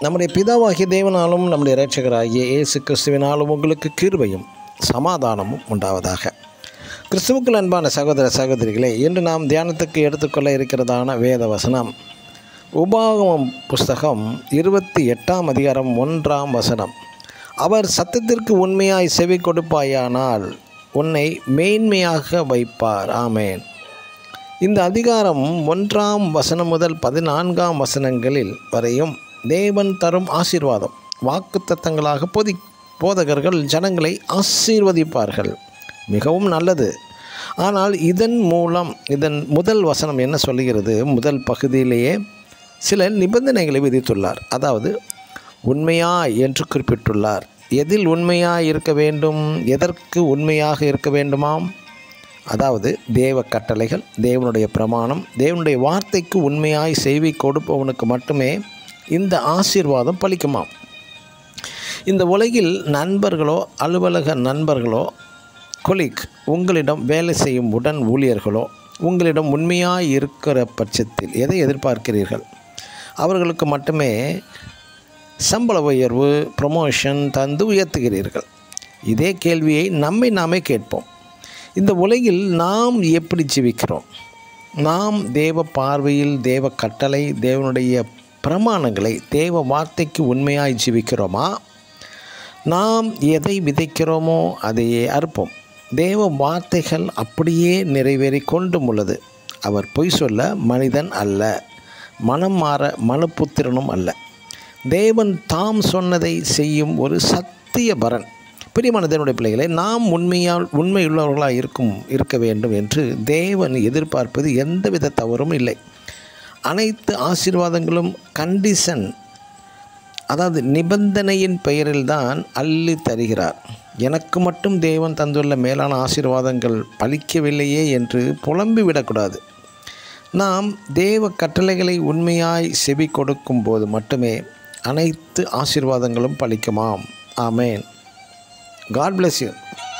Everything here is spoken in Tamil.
நம்முடைய பிதாவாகிய தேவனாலும் நம்முடைய இரட்சகராகிய இயேசு கிறிஸ்துவினாலும் உங்களுக்கு கிருபையும் சமாதானமும் உண்டாவதாக கிறிஸ்துவுக்குள் அன்பான சகோதர சகோதரிகளே இன்று நாம் தியானத்துக்கு எடுத்துக்கொள்ள இருக்கிறதான வேத வசனம் உபாகமம் புஸ்தகம் இருபத்தி எட்டாம் அதிகாரம் ஒன்றாம் வசனம் அவர் சத்தத்திற்கு உண்மையாய் செவி கொடுப்பாயானால் உன்னை மேன்மையாக வைப்பார் ஆமேன் இந்த அதிகாரம் ஒன்றாம் வசனம் முதல் பதினான்காம் வசனங்களில் வரையும் தேவன் தரும் ஆசீர்வாதம் வாக்குத்தத்தங்களாக பொதி போதகர்கள் ஜனங்களை ஆசீர்வதிப்பார்கள் மிகவும் நல்லது ஆனால் இதன் மூலம் இதன் முதல் வசனம் என்ன சொல்லுகிறது முதல் பகுதியிலேயே சில நிபந்தனைகளை விதித்துள்ளார் அதாவது உண்மையா என்று குறிப்பிட்டுள்ளார் எதில் உண்மையாக இருக்க வேண்டும் எதற்கு உண்மையாக இருக்க வேண்டுமாம் அதாவது தேவ கட்டளைகள் தேவனுடைய பிரமாணம் தேவனுடைய வார்த்தைக்கு உண்மையாய் செய்தி கொடுப்பவனுக்கு மட்டுமே இந்த ஆசீர்வாதம் பலிக்குமாம் இந்த உலகில் நண்பர்களோ அலுவலக நண்பர்களோ கொலிக் உங்களிடம் வேலை செய்யும் உடன் ஊழியர்களோ உங்களிடம் உண்மையாக இருக்கிற பட்சத்தில் எதை எதிர்பார்க்கிறீர்கள் அவர்களுக்கு மட்டுமே சம்பள உயர்வு ப்ரமோஷன் தந்து உயர்த்துகிறீர்கள் இதே கேள்வியை நம்மை நாமே கேட்போம் இந்த உலகில் நாம் எப்படி ஜீவிக்கிறோம் நாம் தேவ பார்வையில் தேவ கட்டளை தேவனுடைய பிரமாணங்களை தேவ வார்த்தைக்கு உண்மையாய் ஜீவிக்கிறோமா நாம் எதை விதைக்கிறோமோ அதையே அறுப்போம் தேவ வார்த்தைகள் அப்படியே நிறைவேறி கொண்டும் உள்ளது அவர் பொய் சொல்ல மனிதன் அல்ல மனம் மாற மனுப்புத்திரனும் அல்ல தேவன் தாம் சொன்னதை செய்யும் ஒரு சத்திய பரன் பிரியமான தேவனுடைய பிள்ளைகளை நாம் உண்மையால் உண்மையுள்ளவர்களாக இருக்கும் இருக்க வேண்டும் என்று தேவன் எதிர்பார்ப்பது எந்தவித தவறும் இல்லை அனைத்து ஆசீர்வாதங்களும் கண்டிஷன் அதாவது நிபந்தனையின் பெயரில்தான் அள்ளி தருகிறார் எனக்கு மட்டும் தேவன் தந்துள்ள மேலான ஆசீர்வாதங்கள் பலிக்கவில்லையே என்று புலம்பி விடக்கூடாது நாம் தேவ கட்டளைகளை உண்மையாய் செவி கொடுக்கும் போது மட்டுமே அனைத்து ஆசீர்வாதங்களும் பலிக்குமாம் ஆமேன் காட் bless யூ